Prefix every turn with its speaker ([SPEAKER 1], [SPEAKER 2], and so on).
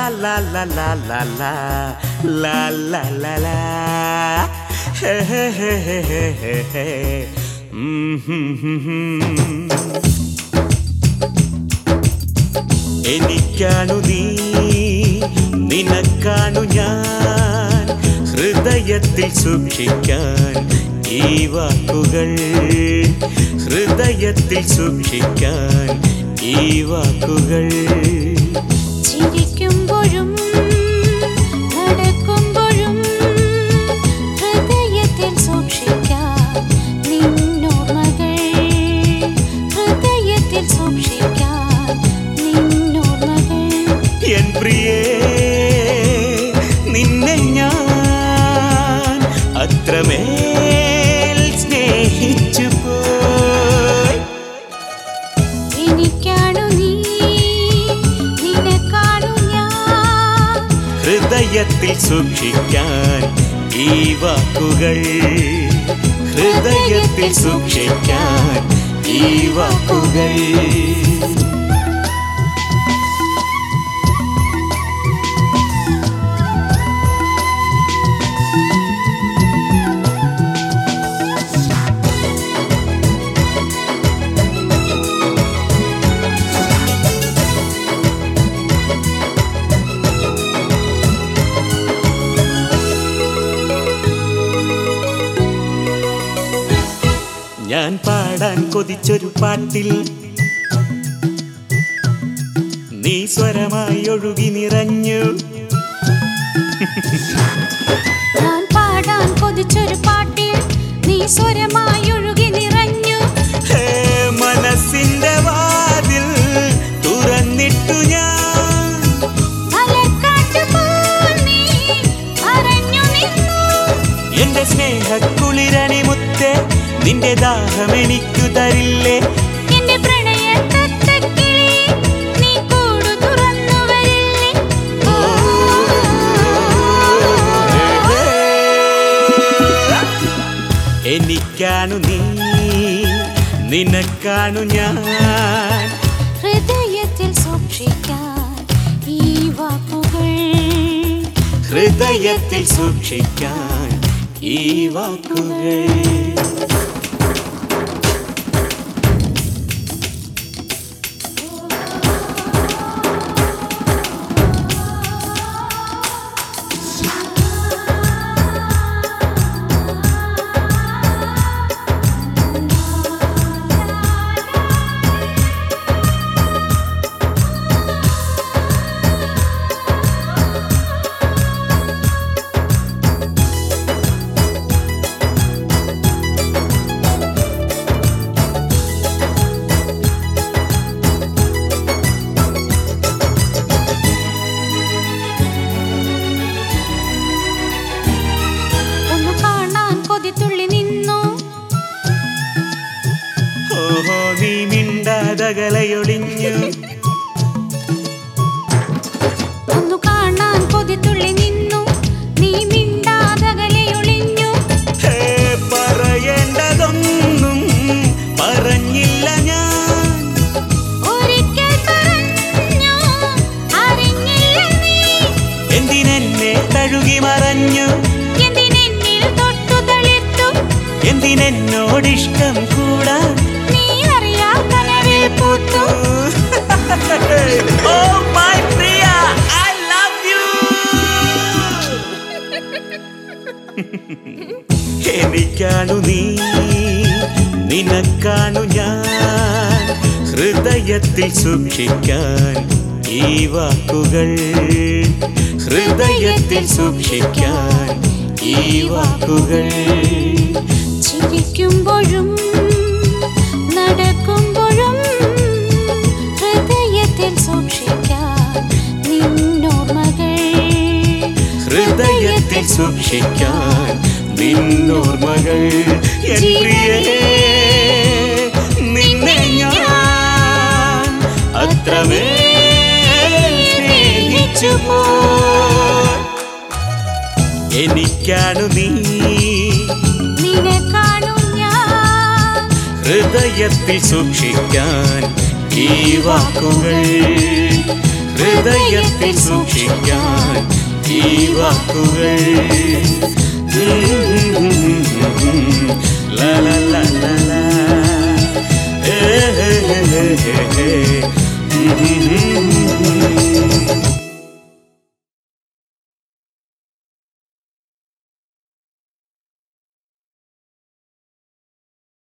[SPEAKER 1] la la la la la la la la la la Hey, hey, hey, hey, hey, hey, hey. Mm, hmm, hmm, hmm. എനിക്കാണു നീ നിനക്കാണു ഞാൻ ഹൃദയത്തിൽ സൂക്ഷിക്കാൻ ഈ വാക്കുകൾ ഹൃദയത്തിൽ സൂക്ഷിക്കാൻ ഈ വാക്കുകൾ
[SPEAKER 2] ചിരിക്കുമ്പോഴും നടക്കുമ്പോഴും ഹൃദയത്തിൽ സൂക്ഷിക്കാൻ നിന്നോർമ്മകൾ ഹൃദയത്തിൽ സൂക്ഷിക്കാൻ നിന്നോർമ്മകൾ
[SPEAKER 1] എൻ പ്രിയേ നിന്നെ ഞാൻ അത്രമേൽ സ്നേഹിച്ചു പോയി
[SPEAKER 2] എനിക്കാണു നീ നിനക്കാണു ഞാൻ
[SPEAKER 1] ഹൃദയത്തിൽ സൂക്ഷിക്കാൻ ഈ വാക്കുകൾ ഹൃദയത്തിൽ സൂക്ഷിക്കാൻ ഈ വാക്കുകൾ ഞാൻ പാടാൻ കൊതിച്ചൊരു പാട്ടിൽ നീ സ്വരമായി ഒഴുകി നിറഞ്ഞു
[SPEAKER 2] ഞാൻ പാടാൻ കൊതിച്ചൊരു പാട്ടിൽ നീ സ്വരമായി ഒഴുകി നിറഞ്ഞു
[SPEAKER 1] ഹേ മനസ്സിന്റെ വാതിൽ തുറന്നിട്ടു ഞാൻ
[SPEAKER 2] മലർക്കാറ്റുപോൽ നീ മറഞ്ഞു നിന്നു.
[SPEAKER 1] എന്റെ സ്നേഹക്കുളിരണി മുത്തേ നിന്റെ ദാഹം എനിക്കു തരില്ലേ
[SPEAKER 2] എന്റെ പ്രണയത്തത്തക്കിളി, നീ കൂടു തുറന്നു വരില്ലേ? ഓ,
[SPEAKER 1] എനിക്കാണു നീ നിനക്കാണു ഞാൻ
[SPEAKER 2] ഹൃദയത്തിൽ സൂക്ഷിക്കാൻ ഈ വാക്കുകൾ
[SPEAKER 1] ഹൃദയത്തിൽ സൂക്ഷിക്കാൻ ഈ വാക്കുകൾ
[SPEAKER 2] ഒന്ന് കാണാൻ കൊതിത്തുള്ളി നിന്നു
[SPEAKER 1] ഓഹോ നീ മിണ്ടാതകലയൊളിഞ്ഞു
[SPEAKER 2] ഒന്നു കാണാൻ കൊതിത്തുള്ളി നിന്നു നീ മിണ്ടാതകലെ ഒളിഞ്ഞു
[SPEAKER 1] ഹേ പറയേണ്ടതൊന്നും പറഞ്ഞില്ല ഞാൻ
[SPEAKER 2] ഒരിക്കൽ പറഞ്ഞു അറിഞ്ഞില്ല നീ
[SPEAKER 1] എന്തിനെന്നെ തഴുകി മറഞ്ഞു
[SPEAKER 2] എന്തിനെന്നിൽ തൊട്ടു തളിർത്തു
[SPEAKER 1] എന്തിനെന്നോടിഷ്ടം കൂടാ
[SPEAKER 2] നീ അറിയാ കനവിൽ പൂത്തു
[SPEAKER 1] oh my Priya I love you എനിക്കാണു നീ നിനക്കാണു ഞാൻ ഹൃദയത്തിൽ സൂക്ഷിക്കാൻ ഈ വാക്കുകൾ ഹൃദയത്തിൽ സൂക്ഷിക്കാൻ ഈ വാക്കുകൾ
[SPEAKER 2] ചിരിക്കുമ്പോഴും നടക്കുമ്പോഴും ഹൃദയത്തിൽ സൂക്ഷിക്കാൻ നിന്നോർമ്മകൾ
[SPEAKER 1] ഹൃദയത്തിൽ സൂക്ഷിക്കാൻ നിന്നോർമ്മകൾ എൻ പ്രിയേ നിന്നെ ഞാൻ അത്രമേൽ സ്നേഹിച്ചു പോയി. എനിക്കാണു നീ
[SPEAKER 2] നിനക്കാണു ഞാൻ
[SPEAKER 1] ഹൃദയത്തിൽ സൂക്ഷിക്കാൻ ഈ വാക്കുകൾ ഹൃദയത്തിൽ സൂക്ഷിക്കാൻ ഈ വാക്കുകൾ